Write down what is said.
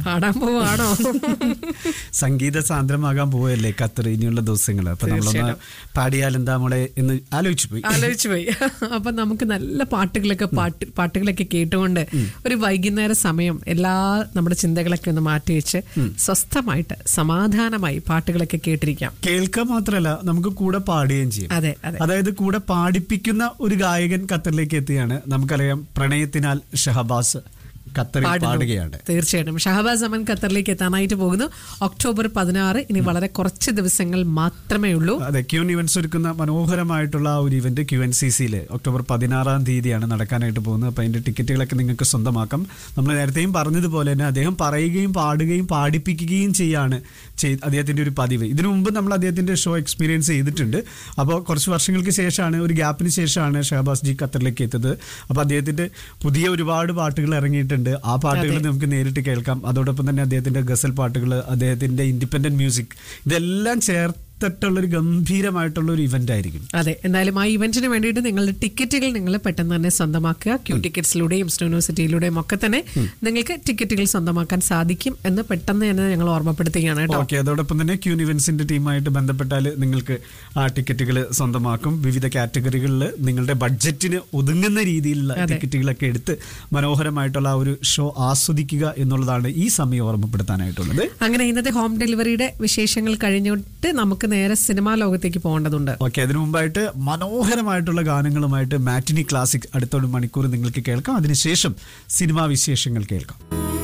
പാടാൻ പോവാണോ സംഗീത സാന്ദ്രമാകാൻ പോവല്ലേ ഖത്തർ ഇനിയുള്ള ദിവസങ്ങൾ അപ്പൊ നമ്മളൊന്ന് പാടിയാൽ എന്താ മോളെ എന്ന് ആലോചിച്ചു പോയി ആലോചിച്ചു പോയി അപ്പൊ നമുക്ക് നല്ല പാട്ടുകളൊക്കെ പാട്ട് പാട്ടുകളൊക്കെ കേട്ടുകൊണ്ട് ഒരു വൈകുന്നേര സമയം എല്ലാ നമ്മുടെ ചിന്തകളൊക്കെ ഒന്ന് മാറ്റിവെച്ച് സ്വസ്ഥമായിട്ട് സമാധാനമായി പാട്ടുകളൊക്കെ കേട്ടിരിക്കാം കേൾക്കാൻ മാത്രമല്ല നമുക്ക് കൂടെ പാടുകയും ചെയ്യും അതെ അതെ അതായത് കൂടെ പാടിപ്പിക്കുന്ന ഒരു ഗായകൻ ഖത്തറിലേക്ക് എത്തിയാണ് നമുക്കറിയാം പ്രണയത്തിനാൽ ഷഹബാസ് ഖത്തറിൽ പാടുന്നു. പാടുകയാണ് തീർച്ചയായിട്ടും ഷഹബാസ് അമൻ ഖത്തറിലേക്ക് എത്താനായിട്ട് പോകുന്നു ഒക്ടോബർ പതിനാറ് ഇനി വളരെ കുറച്ച് ദിവസങ്ങൾ മാത്രമേ ഉള്ളൂ അതെ ക്യൂൻ ഇവന്റ്സ് ഒരുക്കുന്ന മനോഹരമായിട്ടുള്ള ആ ഒരു ഇവന്റ് ക്യു എൻ സി സിയിൽ ഒക്ടോബർ പതിനാറാം തീയതിയാണ് നടക്കാനായിട്ട് പോകുന്നത് അപ്പോൾ അതിന്റെ ടിക്കറ്റുകളൊക്കെ നിങ്ങൾക്ക് സ്വന്തമാക്കാം നമ്മൾ നേരത്തെയും പറഞ്ഞതുപോലെ തന്നെ അദ്ദേഹം പറയുകയും പാടുകയും പാടിപ്പിക്കുകയും ചെയ്യാണ് ചെയ്- അദ്ദേഹത്തിന്റെ ഒരു പതിവ് ഇതിനു മുമ്പ് നമ്മൾ അദ്ദേഹത്തിന്റെ ഷോ എക്സ്പീരിയൻസ് ചെയ്തിട്ടുണ്ട് അപ്പോൾ കുറച്ച് വർഷങ്ങൾക്ക് ശേഷമാണ് ഒരു ഗ്യാപ്പിന് ശേഷമാണ് ഷഹബാസ് ജി ഖത്തറിലേക്ക് എത്തിയത് അപ്പോൾ അദ്ദേഹത്തിന്റെ പുതിയ ഒരുപാട് പാട്ടുകൾ ഇറങ്ങിയിട്ടുണ്ട് ആ പാട്ടുകൾ നമുക്ക് നേരിട്ട് കേൾക്കാം അതോടൊപ്പം തന്നെ അദ്ദേഹത്തിന്റെ ഗസൽ പാട്ടുകൾ അദ്ദേഹത്തിന്റെ ഇൻഡിപെൻഡന്റ് മ്യൂസിക് ഇതെല്ലാം ചേർത്തിട്ടുള്ള ഒരു ഗംഭീരമായിട്ടുള്ള ഒരു ഇവന്റ് ആയിരിക്കും അതെ എന്തായാലും ആ ഇവന്റിന് വേണ്ടിയിട്ട് നിങ്ങളുടെ ടിക്കറ്റുകൾ നിങ്ങൾ പെട്ടെന്ന് തന്നെ സ്വന്തമാക്കുക ക്യൂ ടിക്കറ്റ്സിലൂടെയും യൂണിവേഴ്സിറ്റിയിലൂടെയും ഒക്കെ തന്നെ നിങ്ങൾക്ക് ടിക്കറ്റുകൾ സ്വന്തമാക്കാൻ സാധിക്കും എന്ന് പെട്ടെന്ന് തന്നെ ഞങ്ങൾ ഓർമ്മപ്പെടുത്തുകയാണ് കേട്ടോ ഓക്കെ അതോടൊപ്പം തന്നെ ക്യൂൻ ഇവന്റ്സിന്റെ ടീമായിട്ട് ബന്ധപ്പെട്ടാൽ നിങ്ങൾക്ക് ആ ടിക്കറ്റുകൾ സ്വന്തമാക്കും വിവിധ കാറ്റഗറികളിൽ നിങ്ങളുടെ ബഡ്ജറ്റിന് ഒതുങ്ങുന്ന രീതിയിലുള്ള ടിക്കറ്റുകളൊക്കെ എടുത്ത് മനോഹരമായിട്ടുള്ള ആ ഒരു ഷോ ആസ്വദിക്കുക എന്നുള്ളതാണ് ഈ സമയം ഓർമ്മപ്പെടുത്താനായിട്ടുള്ളത് അങ്ങനെ ഇന്നത്തെ ഹോം ഡെലിവറിയുടെ വിശേഷങ്ങൾ കഴിഞ്ഞിട്ട് നമുക്ക് നേരെ സിനിമാ ലോകത്തേക്ക് പോകേണ്ടതുണ്ട് ഓക്കെ അതിനു മുമ്പായിട്ട് മനോഹരമായിട്ടുള്ള ഗാനങ്ങളുമായിട്ട് മാറ്റിനി ക്ലാസിക് അടുത്തൊരു മണിക്കൂർ നിങ്ങൾക്ക് കേൾക്കാം അതിനുശേഷം സിനിമാ വിശേഷങ്ങൾ കേൾക്കാം